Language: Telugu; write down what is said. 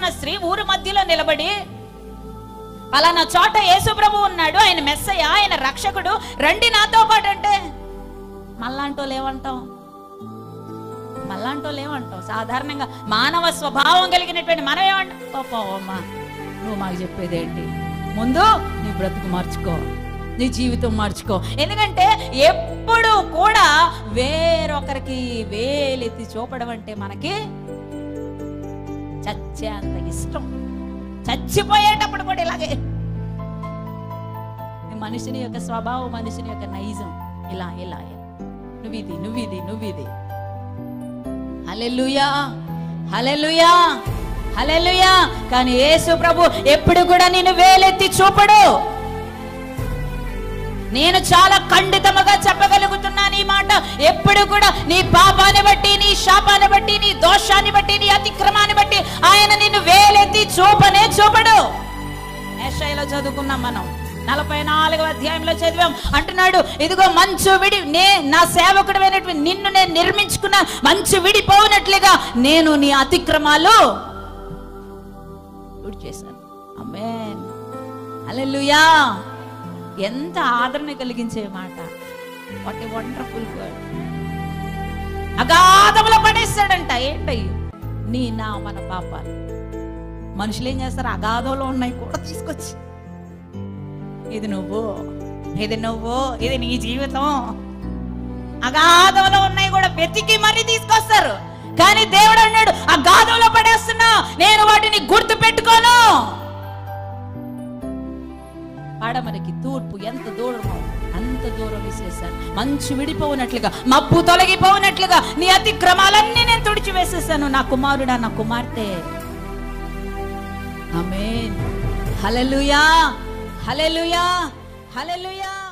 ఉన్న స్త్రీ ఊరు మధ్యలో నిలబడి పలానా చోట యేసు ప్రభు ఉన్నాడు ఆయన మెస్సయ్య ఆయన రక్షకుడు రండి నాతో పాటు అంటే మళ్ళాంటోళ్ళు ఏమంటాం మళ్ళాంటోళ్ళు ఏమంటాం సాధారణంగా మానవ స్వభావం కలిగినటువంటి మనం ఏమంటాం పాపం అమ్మా నువ్వు మాకు చెప్పేదేంటి ముందు నీ బ్రతుకు మార్చుకో నీ జీవితం మార్చుకో ఎందుకంటే ఎప్పుడు కూడా వేరొకరికి వేలెత్తి చూపడం అంటే మనకి చచ్చే అంత ఇష్టం చచ్చిపోయేటప్పుడు కూడా ఇలాగే ఈ మనిషిని యొక్క స్వభావం మనిషిని యొక్క నైజం ఇలా ఇలా ఇలా. నువ్విది నువ్విది నువ్విది హలెలుయా హలెలుయా హలెలుయా కానీ యేసు ప్రభు ఎప్పుడు కూడా నేను వేలెత్తి చూపడు నేను చాలా ఖండితముగా చెప్పగలుగుతున్నాను ఈ మాట ఎప్పుడు కూడా నీ పాపాన్ని బట్టి నీ శాపాన్ని బట్టి నీ దోషాన్ని బట్టి నీ అతిక్రమాన్ని బట్టి ఆయన నిన్ను వేలెత్తి చూపనే చూపడు ఏషాయిలో చదువుకున్నాం మనం నలభై నాలుగవ అధ్యాయంలో చదివాం అంటున్నాడు ఇదిగో మంచు విడి నే నా సేవకుడమైనటువంటి నిన్ను నేను నిర్మించుకున్న మంచు విడిపోనట్లుగా నేను నీ అతిక్రమాలు చేశాను అమేన్ హల్లెలూయా ఎంత ఆదరణ కలిగించే మాట వాట్ ఏ వండర్ఫుల్ వర్డ్ అగాధములో పడేస్తాడంట ఏంటయ్యి నీ నా మన పాపాలు మనుషులు ఏం చేస్తారు అగాధంలో ఉన్నాయి కూడా తీసుకొచ్చి ఇది నువ్వు ఇది నువ్వు ఇది నీ జీవితం అగాధంలో ఉన్నాయి కూడా వెతికి మరీ తీసుకొస్తారు కానీ దేవుడు అన్నాడు అగాధంలో పడేస్తున్నా నేను వాటిని గుర్తు పెట్టుకోను పడమరికి తూర్పు ఎంత దూరమో అంత దూరం విసిరేశాను మంచు విడిపోనట్లుగా మబ్బు తొలగిపోనట్లుగా నీ అతిక్రమాలన్నీ నేను తుడిచి వేసేసాను నా కుమారుడా నా కుమార్తె ఆమేన్ హల్లెలూయా హల్లెలూయా హల్లెలూయా